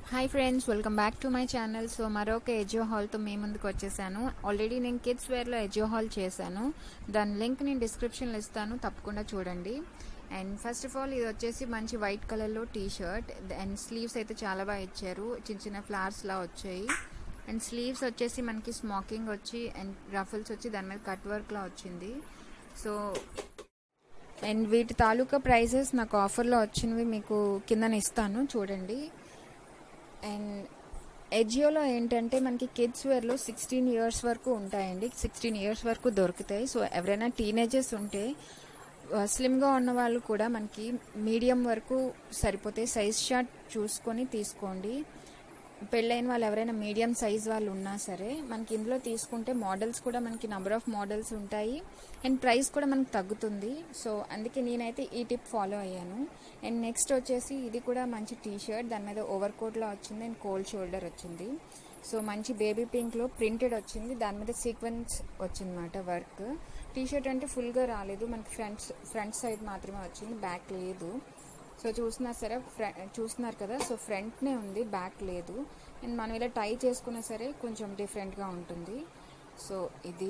hi friends welcome back to my channel so మరొక ఎజియో హాల్తో మీ ముందుకు వచ్చేసాను ఆల్రెడీ నేను కిడ్స్ వేర్లో ఎజియో హాల్ చేశాను దాని లింక్ నేను డిస్క్రిప్షన్లో ఇస్తాను తప్పకుండా చూడండి అండ్ ఫస్ట్ ఆఫ్ ఆల్ ఇది వచ్చేసి మంచి వైట్ కలర్లో టీ షర్ట్ అండ్ స్లీవ్స్ అయితే చాలా బాగా ఇచ్చారు చిన్న చిన్న ఫ్లవర్స్ లా వచ్చాయి అండ్ స్లీవ్స్ వచ్చేసి మనకి స్మాకింగ్ వచ్చి అండ్ రఫల్స్ వచ్చి దాని మీద కట్ వర్క్ లా వచ్చింది సో అండ్ వీటి తాలూకా ప్రైజెస్ నాకు ఆఫర్లో వచ్చినవి మీకు కిందన ఇస్తాను చూడండి అండ్ ఎజియోలో ఏంటంటే మనకి కిడ్స్ వేర్లో సిక్స్టీన్ ఇయర్స్ వరకు ఉంటాయండి సిక్స్టీన్ ఇయర్స్ వరకు దొరుకుతాయి సో ఎవరైనా టీనేజర్స్ ఉంటే స్లిమ్గా ఉన్న వాళ్ళు కూడా మనకి మీడియం వరకు సరిపోతాయి సైజ్ షార్ట్ చూసుకొని తీసుకోండి పెళ్ళైన వాళ్ళు ఎవరైనా మీడియం సైజ్ వాళ్ళు ఉన్నా సరే మనకి ఇందులో తీసుకుంటే మోడల్స్ కూడా మనకి నెంబర్ ఆఫ్ మోడల్స్ ఉంటాయి అండ్ ప్రైస్ కూడా మనకు తగ్గుతుంది సో అందుకే నేనైతే ఈ టిప్ ఫాలో అయ్యాను అండ్ నెక్స్ట్ వచ్చేసి ఇది కూడా మంచి టీ షర్ట్ దాని మీద ఓవర్ కోట్లో వచ్చింది అండ్ కోల్డ్ షోల్డర్ వచ్చింది సో మంచి బేబీ పింక్లో ప్రింటెడ్ వచ్చింది దాని మీద సీక్వెన్స్ వచ్చిందన్నమాట వర్క్ టీ షర్ట్ అంటే ఫుల్గా రాలేదు మనకి ఫ్రంట్ ఫ్రంట్ సైడ్ మాత్రమే వచ్చింది బ్యాక్ లేదు సో చూస్తున్నారు సరే చూస్తున్నారు కదా సో ఫ్రంట్నే ఉంది బ్యాక్ లేదు అండ్ మనం ఇలా టై చేసుకున్నా సరే కొంచెం డిఫరెంట్గా ఉంటుంది సో ఇది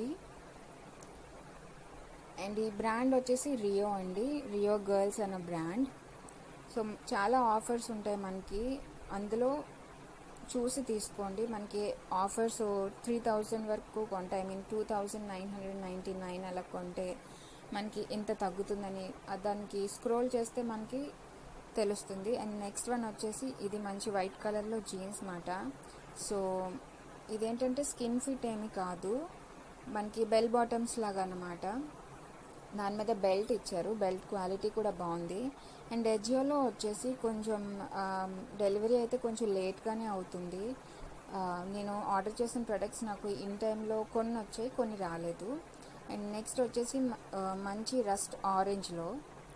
అండ్ ఈ బ్రాండ్ వచ్చేసి రియో అండి రియో గర్ల్స్ అన్న బ్రాండ్ సో చాలా ఆఫర్స్ ఉంటాయి మనకి అందులో చూసి తీసుకోండి మనకి ఆఫర్స్ త్రీ థౌజండ్ వరకు కొంటే I mean two thousand nine hundred ninety nine అలా కొంటే మనకి ఇంత తగ్గుతుందని దానికి స్క్రోల్ చేస్తే మనకి తెలుస్తుంది అండ్ నెక్స్ట్ వన్ వచ్చేసి ఇది మంచి వైట్ కలర్లో జీన్స్ మాట సో ఇదేంటంటే స్కిన్ ఫిట్ ఏమి కాదు మనకి బెల్ బాటమ్స్ లాగా అనమాట దాని మీద బెల్ట్ ఇచ్చారు బెల్ట్ క్వాలిటీ కూడా బాగుంది అండ్ ఎజియోలో వచ్చేసి కొంచెం డెలివరీ అయితే కొంచెం లేట్గానే అవుతుంది నేను ఆర్డర్ చేసిన ప్రొడక్ట్స్ నాకు ఇన్ టైంలో కొన్ని వచ్చాయి కొన్ని రాలేదు అండ్ నెక్స్ట్ వచ్చేసి మంచి రస్ట్ ఆరెంజ్లో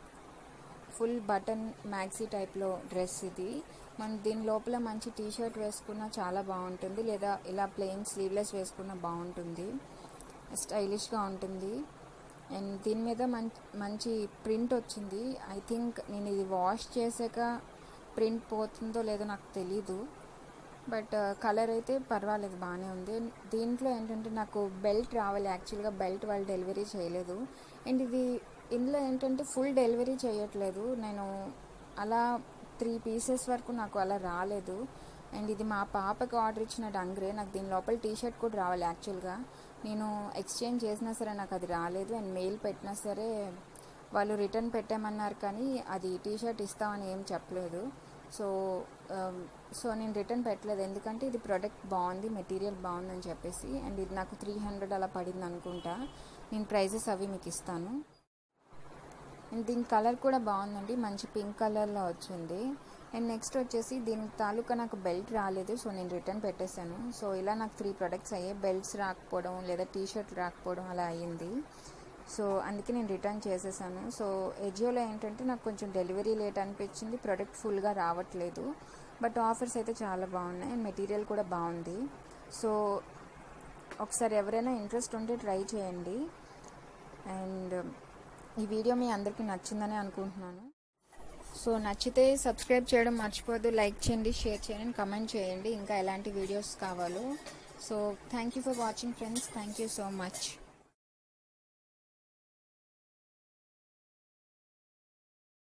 ఫుల్ బటన్ మ్యాక్సీ టైప్లో డ్రెస్ ఇది మనం దీని లోపల మంచి టీ షర్ట్ వేసుకున్నా చాలా బాగుంటుంది లేదా ఇలా ప్లెయిన్ స్లీవ్లెస్ వేసుకున్నా బాగుంటుంది స్టైలిష్గా ఉంటుంది అండ్ దీని మీద మంచి మంచి ప్రింట్ వచ్చింది ఐ థింక్ నేను ఇది వాష్ చేసాక ప్రింట్ పోతుందో లేదో నాకు తెలీదు బట్ కలర్ అయితే పర్వాలేదు బాగానే ఉంది దీంట్లో ఏంటంటే నాకు బెల్ట్ రావాలి యాక్చువల్గా బెల్ట్ వాళ్ళు డెలివరీ చేయలేదు అండ్ ఇది ఇందులో ఏంటంటే ఫుల్ డెలివరీ చేయట్లేదు నేను అలా త్రీ పీసెస్ వరకు నాకు అలా రాలేదు అండ్ ఇది మా పాపకి ఆర్డర్ ఇచ్చిన డంగ్రే నాకు దీని లోపల టీ షర్ట్ కూడా రావాలి యాక్చువల్గా నేను ఎక్స్చేంజ్ చేసినా సరే నాకు అది రాలేదు అండ్ మెయిల్ పెట్టినా సరే వాళ్ళు రిటర్న్ పెట్టామన్నారు కానీ అది టీ షర్ట్ ఇస్తామని ఏం చెప్పలేదు సో సో నేను రిటర్న్ పెట్టలేదు ఎందుకంటే ఇది ప్రోడక్ట్ బాగుంది మెటీరియల్ బాగుందని చెప్పేసి అండ్ ఇది నాకు త్రీ హండ్రెడ్ అలా పడింది అనుకుంటా నేను ప్రైజెస్ అవి మీకు ఇస్తాను అండ్ దీని కలర్ కూడా బాగుందండి మంచి పింక్ కలర్లో వచ్చింది అండ్ నెక్స్ట్ వచ్చేసి దీని తాలూకా నాకు బెల్ట్ రాలేదు సో నేను రిటర్న్ పెట్టేశాను సో ఇలా నాకు త్రీ ప్రొడక్ట్స్ అయ్యాయి బెల్ట్స్ రాకపోవడం లేదా టీ షర్ట్ రాకపోవడం అలా అయ్యింది సో అందుకే నేను రిటర్న్ చేసేసాను సో ఎజియోలో ఏంటంటే నాకు కొంచెం డెలివరీ లేట్ అనిపించింది ప్రోడక్ట్ ఫుల్గా రావట్లేదు బట్ ఆఫర్స్ అయితే చాలా బాగున్నాయి అండ్ మెటీరియల్ కూడా బాగుంది సో ఒకసారి ఎవరైనా ఇంట్రెస్ట్ ఉంటే ట్రై చేయండి అండ్ ఈ వీడియో మీ అందరికీ నచ్చిందని అనుకుంటున్నాను సో నచ్చితే సబ్స్క్రైబ్ చేయడం మర్చిపోద్దు లైక్ చేయండి షేర్ చేయండి కమెంట్ చేయండి ఇంకా ఎలాంటి వీడియోస్ కావాలో so thank you for watching friends thank you so much